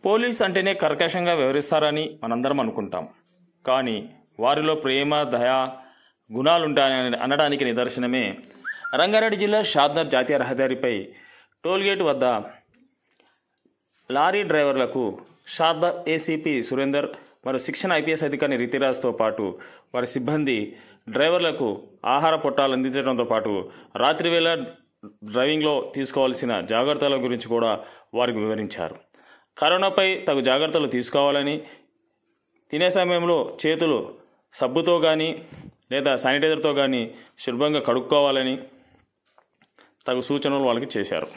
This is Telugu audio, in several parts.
పోలీస్ అంటేనే కర్కశంగా వ్యవహరిస్తారని మనందరం అనుకుంటాం కానీ వారిలో ప్రేమ దయ గుణాలుంటాయని అనడానికి నిదర్శనమే రంగారెడ్డి జిల్లా షాద్నర్ జాతీయ రహదారిపై టోల్గేట్ వద్ద లారీ డ్రైవర్లకు షాద్నర్ ఏసీపీ సురేందర్ మరియు శిక్షణ ఐపీఎస్ అధికారి రితిరాజ్తో పాటు వారి సిబ్బంది డ్రైవర్లకు ఆహార పొట్టాలు అందించడంతో పాటు రాత్రివేళ డ్రైవింగ్లో తీసుకోవాల్సిన జాగ్రత్తల గురించి కూడా వారికి వివరించారు కరోనాపై తగు జాగ్రత్తలు తీసుకోవాలని తినే సమయంలో చేతులు సబ్బుతో కానీ లేదా శానిటైజర్తో కానీ శుభ్రంగా కడుక్కోవాలని తగు సూచనలు వాళ్ళకి చేశారు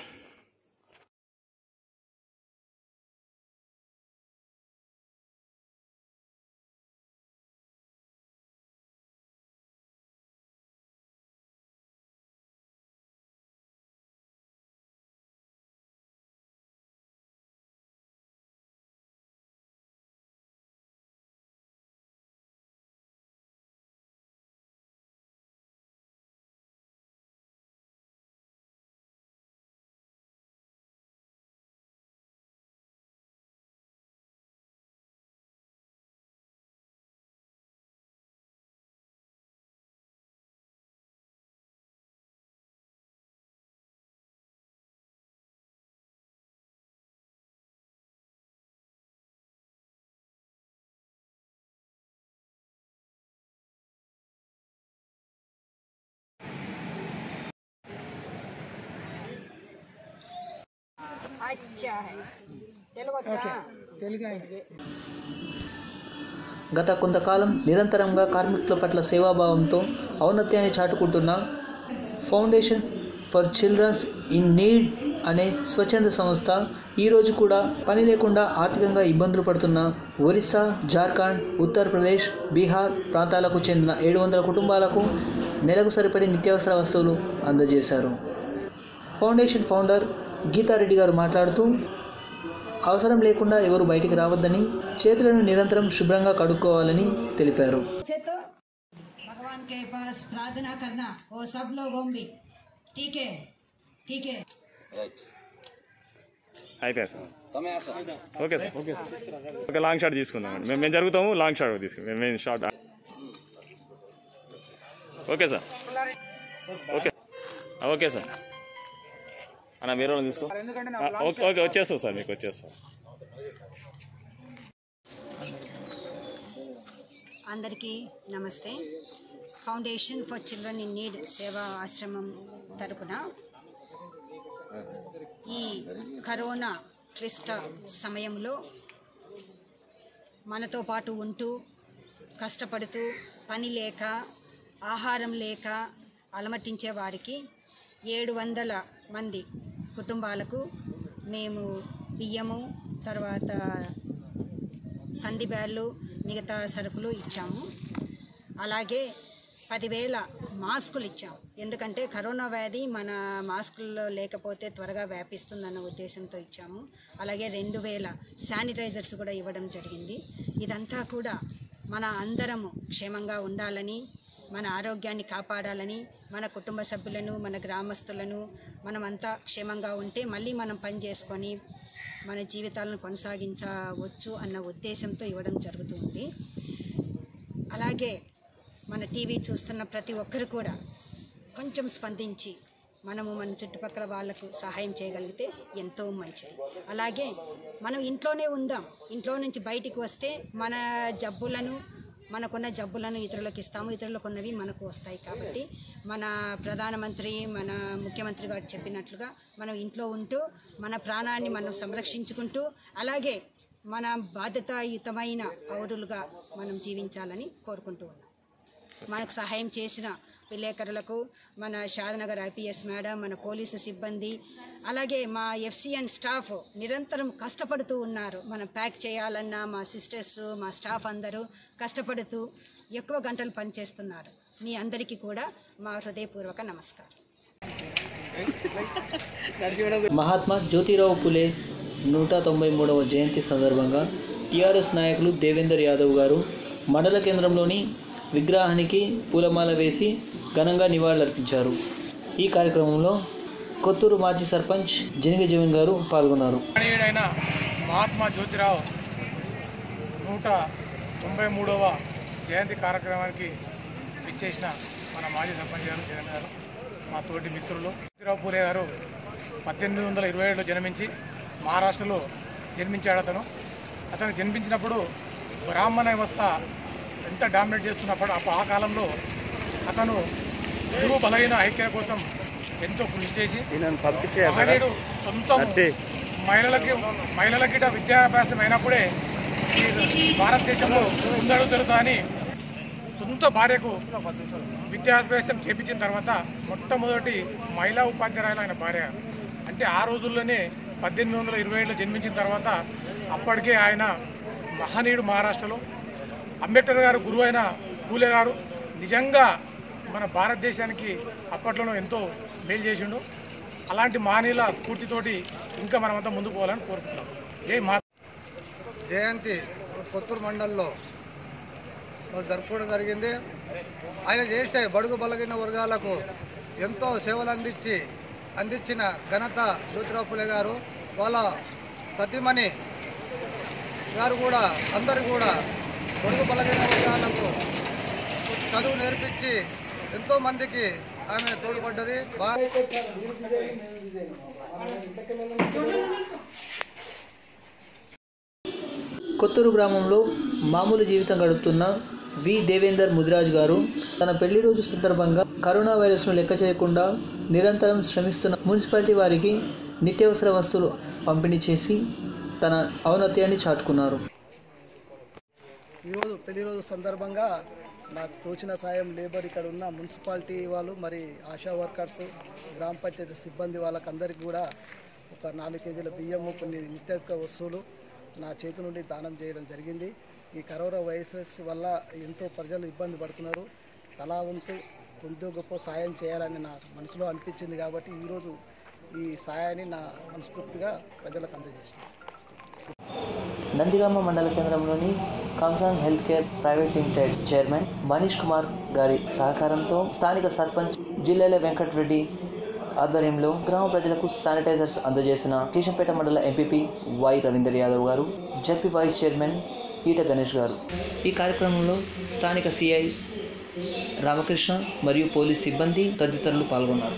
अच्छा है తెలుగు వచ్చా గత కొంతకాలం నిరంతరంగా కార్మికుల పట్ల సేవాభావంతో ఔన్నత్యాన్ని చాటుకుంటున్న foundation for childrens in need అనే స్వచ్ఛంద సంస్థ ఈరోజు కూడా పని లేకుండా ఆర్థికంగా ఇబ్బందులు పడుతున్న ఒరిస్సా జార్ఖండ్ ఉత్తరప్రదేశ్ బీహార్ ప్రాంతాలకు చెందిన ఏడు వందల కుటుంబాలకు నెలకు సరిపడే నిత్యావసర వస్తువులు అందజేశారు ఫౌండేషన్ ఫౌండర్ గీతారెడ్డి గారు మాట్లాడుతూ అవసరం లేకుండా ఎవరు బయటికి రావద్దని చేతులను నిరంతరం శుభ్రంగా కడుక్కోవాలని తెలిపారు अच्छे तो भगवान के पास प्रार्थना करना वो सब लोगों भी ठीक है ठीक है అయిపోయారు sir okay sir okay sir okay long shot తీసుకుందాం అండి మేము మేము జరుగుతాము లాంగ్ షాట్ తీసుకుందాం మేము short okay sir okay okay sir అన్న వేరే వాళ్ళని తీసుకో ఆ, ఓకే ఓకే వచ్చేస్తాం సార్ మీకు వచ్చేస్తాం అందరికీ నమస్తే foundation for children in need సేవా ఆశ్రమం తరపున ఈ కరోనా క్లిష్ట సమయంలో మనతో పాటు ఉంటూ కష్టపడుతూ పని లేక ఆహారం లేక అలమటించే వారికి ఏడు వందల మంది కుటుంబాలకు మేము బియ్యము తర్వాత కంది బ్యాళ్ళు మిగతా సరుకులు ఇచ్చాము అలాగే పదివేల మాస్కులు ఇచ్చాం ఎందుకంటే కరోనా వ్యాధి మన మాస్కుల్లో లేకపోతే త్వరగా వ్యాపిస్తుందన్న ఉద్దేశంతో ఇచ్చాము అలాగే రెండు వేల శానిటైజర్స్ కూడా ఇవ్వడం జరిగింది ఇదంతా కూడా మన అందరము క్షేమంగా ఉండాలని మన ఆరోగ్యాన్ని కాపాడాలని మన కుటుంబ సభ్యులను మన గ్రామస్తులను మనమంతా క్షేమంగా ఉంటే మళ్ళీ మనం పని చేసుకొని మన జీవితాలను కొనసాగించవచ్చు అన్న ఉద్దేశంతో ఇవ్వడం జరుగుతుంది అలాగే మన టీవీ చూస్తున్న ప్రతి ఒక్కరు కూడా కొంచెం స్పందించి మనము మన చుట్టుపక్కల వాళ్ళకు సహాయం చేయగలిగితే ఎంతో మంచిది అలాగే మనం ఇంట్లోనే ఉందాం ఇంట్లో నుంచి బయటికి వస్తే మన జబ్బులను మనకున్న జబ్బులను ఇతరులకు ఇస్తాము ఇతరులకున్నవి మనకు వస్తాయి కాబట్టి మన ప్రధానమంత్రి మన ముఖ్యమంత్రి గారు చెప్పినట్లుగా మనం ఇంట్లో ఉంటూ మన ప్రాణాన్ని మనం సంరక్షించుకుంటూ అలాగే మన బాధ్యతాయుతమైన పౌరులుగా మనం జీవించాలని కోరుకుంటూ ఉన్నాం మనకు సహాయం చేసిన విలేకరులకు మన షాదనగర్ ఐపీఎస్ మేడం మన పోలీసు సిబ్బంది అలాగే మా ఎఫ్సిఎన్ స్టాఫ్ నిరంతరం కష్టపడుతూ ఉన్నారు మనం ప్యాక్ చేయాలన్నా మా సిస్టర్స్ మా స్టాఫ్ అందరూ కష్టపడుతూ ఎక్కువ గంటలు పనిచేస్తున్నారు మీ అందరికీ కూడా మా హృదయపూర్వక నమస్కారం మహాత్మా జ్యోతిరావు పులే నూట తొంభై మూడవ జయంతి సందర్భంగా టీఆర్ఎస్ నాయకులు దేవేందర్ యాదవ్ గారు మండల కేంద్రంలోని విగ్రహానికి పూలమాల వేసి ఘనంగా నివాళులర్పించారు ఈ కార్యక్రమంలో కొత్తూరు మాజీ సర్పంచ్ జనిగ జమీన్ గారు పాల్గొన్నారు మహనీయుడైన మహాత్మా జ్యోతిరావు నూట తొంభై మూడవ జయంతి కార్యక్రమానికి ఇచ్చేసిన మన మాజీ సర్పంచ్ గారు జగన్ గారు మా తోటి మిత్రులు జ్యోతిరావు పూలే గారు పద్దెనిమిది వందల ఇరవై ఏడులో జన్మించి మహారాష్ట్రలో జన్మించాడు అతను అతను జన్మించినప్పుడు బ్రాహ్మణ వ్యవస్థ ఎంత డామినేట్ చేస్తున్నప్పుడు అప్పుడు ఆ కాలంలో అతను గురు బలహీన ఐక్యత కోసం ఎంతో కృషి చేసి మహనీయుడు సొంతం మహిళలకి మహిళలకి ఇట విద్యాభ్యాసం అయినప్పుడే ఈ భారతదేశంలో ముందడుగు జరుగుతాయని సొంత భార్యకు విద్యాభ్యాసం చేపించిన తర్వాత మొట్టమొదటి మహిళా ఉపాధ్యాయురాలు ఆయన భార్య అంటే ఆ రోజుల్లోనే పద్దెనిమిది వందల ఇరవై ఏడులో జన్మించిన తర్వాత అప్పటికే ఆయన మహనీయుడు మహారాష్ట్రలో అంబేద్కర్ గారు గురువు అయిన పూలే గారు నిజంగా మన భారతదేశానికి అప్పట్లోనూ ఎంతో మేలు చేసిండు అలాంటి మహనీయుల స్ఫూర్తితోటి ఇంకా మనమంతా ముందుకు పోవాలని కోరుకుంటున్నాం ఏ మా జయంతి కొత్తూరు మండలంలో మరి జరుపుకోవడం జరిగింది ఆయన చేసే బడుగు బలగిన వర్గాలకు ఎంతో సేవలు అందించి అందించిన ఘనత జ్యోతిరావు పులే గారు వాళ్ళ సతీమణి గారు కూడా అందరు కూడా బడుగు బలగిన వర్గాలకు చదువు నేర్పించి ఎంతో మందికి ఆమె తోడ్పడ్డది బాగా కొత్తూరు గ్రామంలో మామూలు జీవితం గడుపుతున్న వి దేవేందర్ ముదిరాజ్ గారు తన పెళ్లి రోజు సందర్భంగా కరోనా వైరస్ను లెక్క చేయకుండా నిరంతరం శ్రమిస్తున్న మున్సిపాలిటీ వారికి నిత్యావసర వస్తువులు పంపిణీ చేసి తన ఔన్నత్యాన్ని చాటుకున్నారు ఈరోజు పెళ్లి రోజు సందర్భంగా నాకు తోచిన సాయం లేబర్ ఇక్కడ ఉన్న మున్సిపాలిటీ వాళ్ళు మరి ఆశా వర్కర్స్ గ్రామ పంచాయతీ సిబ్బంది వాళ్ళకందరికీ కూడా ఒక నాలుగు కేజీల బియ్యము కొన్ని నిత్యావసర వస్తువులు నా చేతి నుండి దానం చేయడం జరిగింది ఈ కరోనా వైరస్ వల్ల ఎంతో ప్రజలు ఇబ్బంది పడుతున్నారు తలా వంతు కొంత గొప్ప సాయం చేయాలని నా మనసులో అనిపించింది కాబట్టి ఈరోజు ఈ సాయాన్ని నా మనస్ఫూర్తిగా ప్రజలకు అందజేసినాను నందిగామ మండల కేంద్రంలోని కామ్సాంగ్ health care private limited chairman Manish Kumar గారి సహకారంతో స్థానిక సర్పంచ్ జిల్లాల వెంకటరెడ్డి ఆధ్వర్యంలో గ్రామ ప్రజలకు శానిటైజర్స్ అందజేసిన కిషన్పేట మండల ఎంపీపీ వై రవీందర్ యాదవ్ గారు జడ్పీ వైస్ చైర్మన్ ఈట గణేష్ గారు ఈ కార్యక్రమంలో స్థానిక సిఐ రామకృష్ణ మరియు పోలీస్ సిబ్బంది తదితరులు పాల్గొన్నారు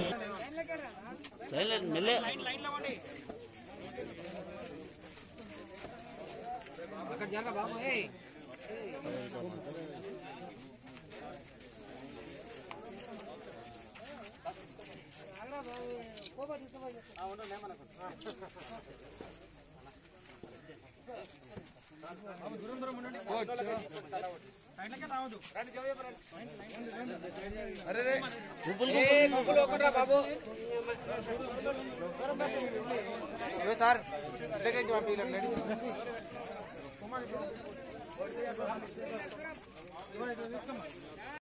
సార్